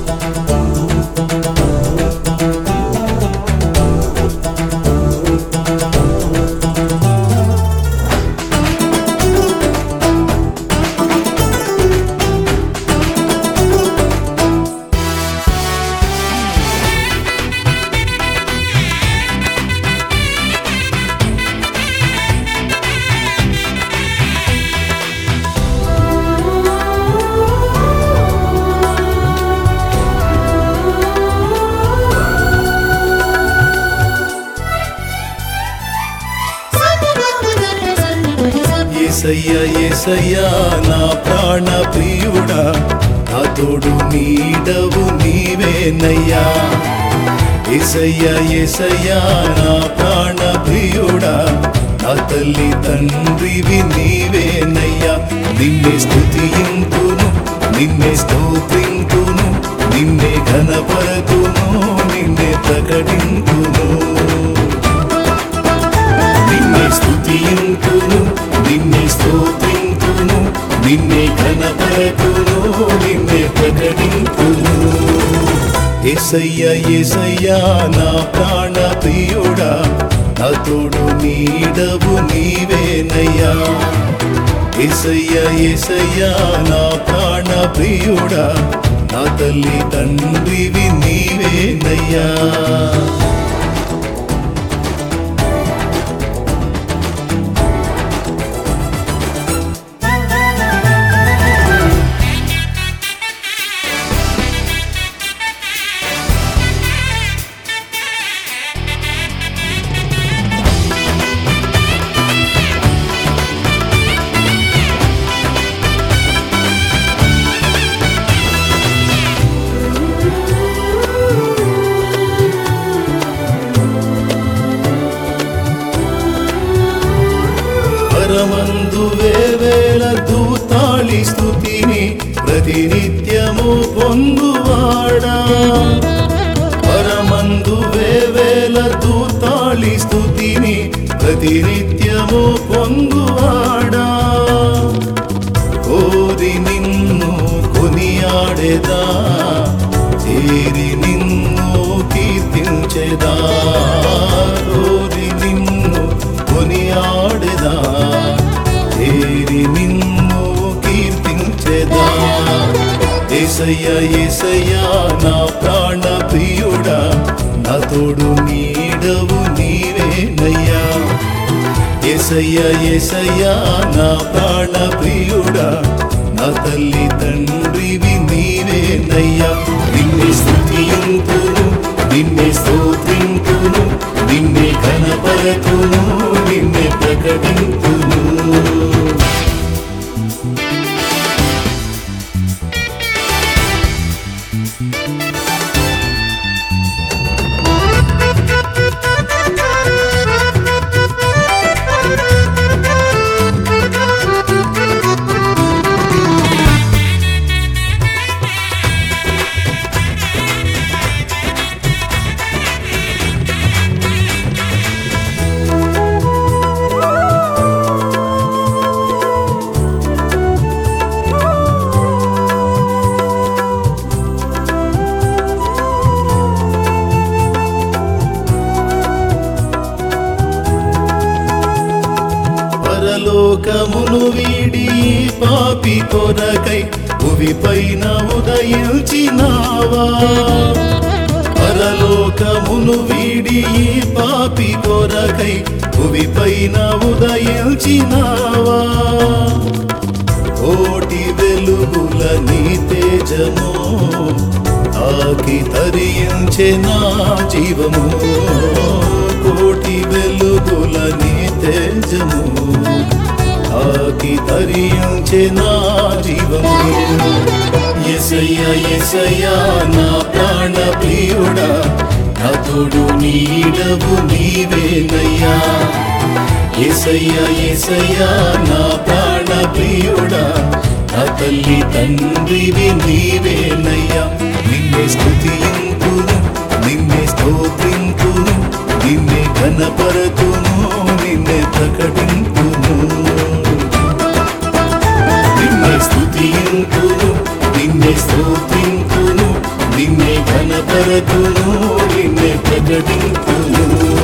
ఏసయ్యా ఏసయ్యా నా ప్రాణ ప్రియుడా నా తోడు నీడవు నీవేనయ్యా ఏసయ్యా ఏసయ్యా నా ప్రాణ ప్రియుడా నా తల్లి తండ్రివి నీవేనయ్యా నిన్నే స్తుతింతును నిన్నే స్తోత్రింతును నిన్నే ఘనపరతును నిన్నే ప్రకటింతును నిన్నే స్తుతింతును నిన్నే స్తోత్రింతును నిన్నే ఘనపరతును నిన్నే ప్రకటింతును ఏసయ్య ఏసయ్యా నా ప్రాణ ప్రియుడా నా తోడు నీడవు నీవేనయ్యా ఏసయ్య ఏసయ్యా నా ప్రాణ ప్రియుడా నా తల్లి తండ్రివి నీవేనయ్యా పరమందు వేవేల దూతాళి స్థుతిని ప్రతినిత్యము పొందువాడా పరమందు వేవేల దూతాళి స్థుతిని ప్రతినిత్యము పొందువాడా కోరి నిన్ను కొనియాడేదా చేరి నిన్ను కీర్తించెదా కోరి నిన్ను కొనియాడేదా చేరి నిన్ను కీర్తించెదా ఏసయ్య ఏసయ్య నా ప్రాణ ప్రియుడా నా తోడు నీడవు నీవేనయ్యా ఏసయ్య ఏసయ్య నా ప్రాణ ప్రియుడా నా తల్లి తండ్రివి నీవేనయ్యా నిన్నే స్తుతింతును నిన్నే స్తోత్రింతును నిన్నే ఘనపరతును నిన్నే ప్రకటింతును పరలోకమును వీడి ఈ పాపి కొరకై భువి పైన ఉదయించినావా పరలోకమును వీడి ఈ పాపి కొరకై భువి పైన ఉదయించినావా కోటి వెలుగుల నీ తేజము ఆకి తరించే నా జీవము కోటి వెలుగుల నీ తేజము ఆకి తరించే నా జీవము ఎసయ్య ఎసయ్య నా ప్రాణ ప్రియుడా నా తోడు నీడవు నీవేనయ్యా ఏసయ్య ఏసయ్య నా ప్రాణ ప్రియుడా నా తల్లి తండ్రివి నీవేనయ్యా నిన్నే స్తుతింతును నిన్నే స్తోత్రింతును నిన్నే ఘనపరతును నిన్నే ప్రకటింతును నిన్నే స్తుతింతును నిన్నే స్తోత్రింతును నిన్నే మహిమపరతును నిన్నే ప్రకటించును